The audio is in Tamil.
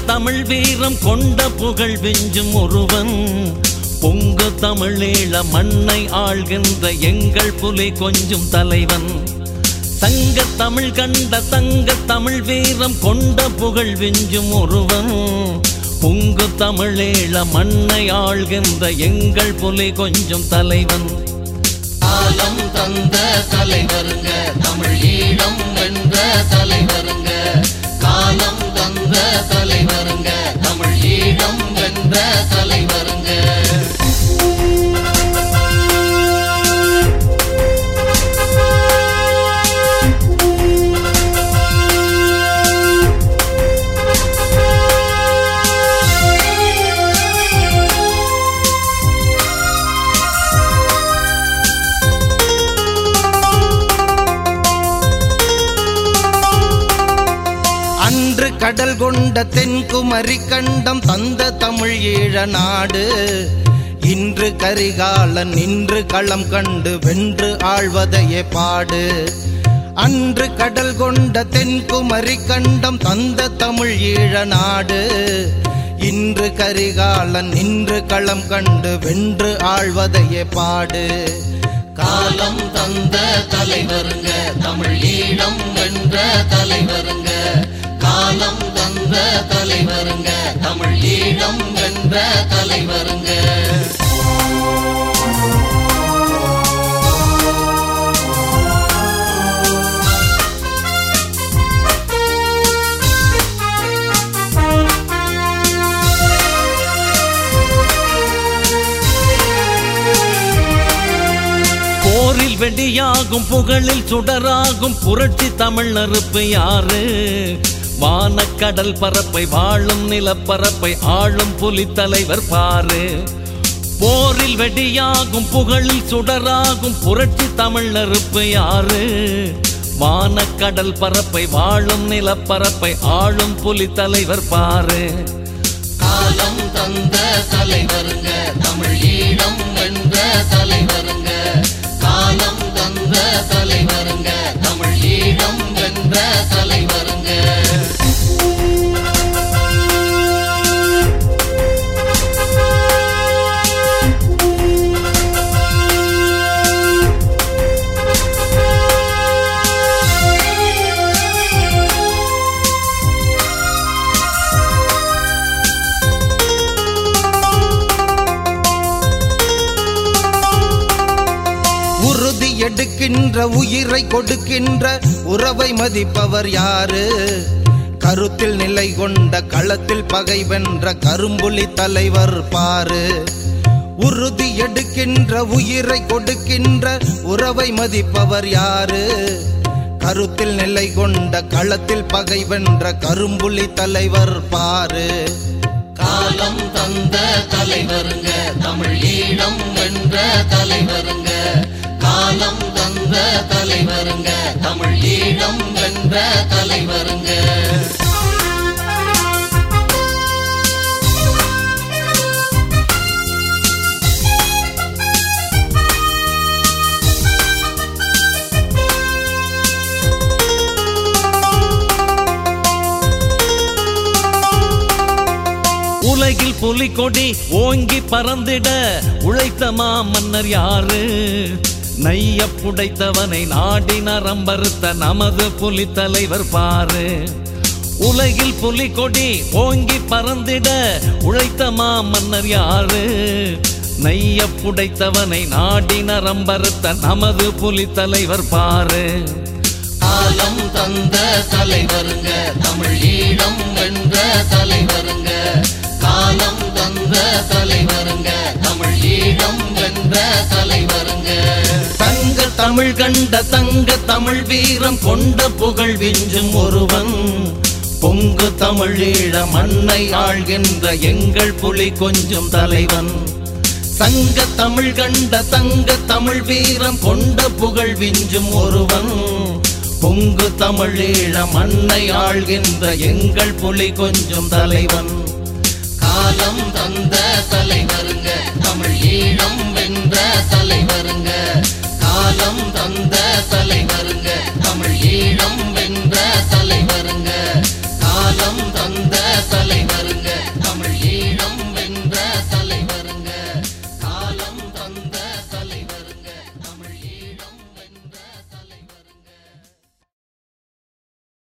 தமிழ் வீரம் கொண்ட புகழ் வெஞ்சும் ஒருவன் பொங்கு தமிழீழ மண்ணை ஆள்கின்ற எங்கள் புலி கொஞ்சும் தலைவன் சங்க தமிழ் கண்ட தங்க தமிழ் வீரம் கொண்ட புகழ் வெஞ்சும் ஒருவன் பொங்கு தமிழீழ மண்ணை ஆள்கின்ற எங்கள் புலி கொஞ்சும் தலைவன் காலம் தந்த தலைவருங்க தமிழ் ஈழம் வென்ற தலைவருங்க காலம் தந்த தலைவருங்க தமிழ் ஈழம் வென்ற தலைவருங்க அன்று கடல் கொண்ட தென்குமரி கண்டம் தந்த தமிழ் ஈழ நாடு இன்று கரிகாலன் நின்று களம் கண்டு வென்று ஆழ்வதையே பாடு அன்று கடல் கொண்ட தென்குமரி கண்டம் தந்த தமிழ் ஈழ நாடு இன்று கரிகாலன் நின்று களம் கண்டு வென்று ஆழ்வதையே பாடு காலம் தந்த தலைவருங்க தமிழ் ஈழம் வென்ற தலைவருங்க காலம் தந்த தலைவருங்க தமிழ் ஈழம் வென்ற தலைவருங்க போரில் வெடியாகும் புகழில் சுடராகும் புரட்சி தமிழ் நெருப்பு யாரு வானக்கடல் பரப்பை வாழும் நிலப்பரப்பை ஆளும் புலி தலைவர் பாரு போரில் வெடியாகும் புகழில் சுடராகும் புரட்சி தமிழ் நெருப்பு யாரு வானக்கடல் பரப்பை வாழும் நிலப்பரப்பை ஆளும் புலி தலைவர் பாரு காலம் தந்த தலைவருங்க தமிழ் ஈழம் வென்ற தலைவருங்க காலம் தந்த தலைவருங்க தமிழ் ஈழம் வென்ற தலைவருங்க உறுதி எடுக்கின்ற உயிரை கொடுக்கின்ற உறவை மதிப்பவர் யாரு கருத்தில் நிலை கொண்ட களத்தில் பகை வென்ற கரும்புலி தலைவர் பாரு உறுதி எடுக்கின்ற உயிரை கொடுக்கின்ற உறவை மதிப்பவர் யாரு கருத்தில் நிலை கொண்ட களத்தில் பகை வென்ற கரும்புலி தலைவர் பாரு காலம் தந்த தலைவருங்க தமிழ் ஈழம் வென்ற தலைவருங்க காலம் தந்த தலைவருங்க தமிழ் ஈழம் வென்ற தலைவருங்க உலகில் புலிகொடி ஓங்கி பறந்திட உழைத்த மாமன்னர் யாரு நைய புடைத்தவனை நாடி நரம்பறுத்த நமது புலி தலைவர் பாரு உலகில் புலிகொடி ஓங்கி பறந்திட உழைத்த மாமன்னர் யாரு நைய புடைத்தவனை நாடி நரம்பறுத்த நமது புலி தலைவர் பாரு காலம் தந்த தலைவருங்க தமிழ் ஈழம் வென்ற தலைவருங்க காலம் தந்த தலைவருங்க தமிழ் ஈழம் வென்ற தலைவருங்க தங்க தமிழ் கண்ட தங்க தமிழ் வீரம் கொண்ட புகழ் விஞ்சும் ஒருவன் பொங்கு தமிழீழ மண்ணை ஆள்கின்ற எங்கள் புலி கொஞ்சம் தலைவன் சங்க தமிழ் கண்ட தங்க தமிழ் வீரம் கொண்ட புகழ் விஞ்சும் ஒருவன் பொங்கு தமிழீழ மண்ணை ஆள்கின்ற எங்கள் புலி கொஞ்சம் தலைவன் காலம் தந்த தலைவருங்க தமிழ் ஈழம் வென்ற தலைவருங்க காலம் தந்த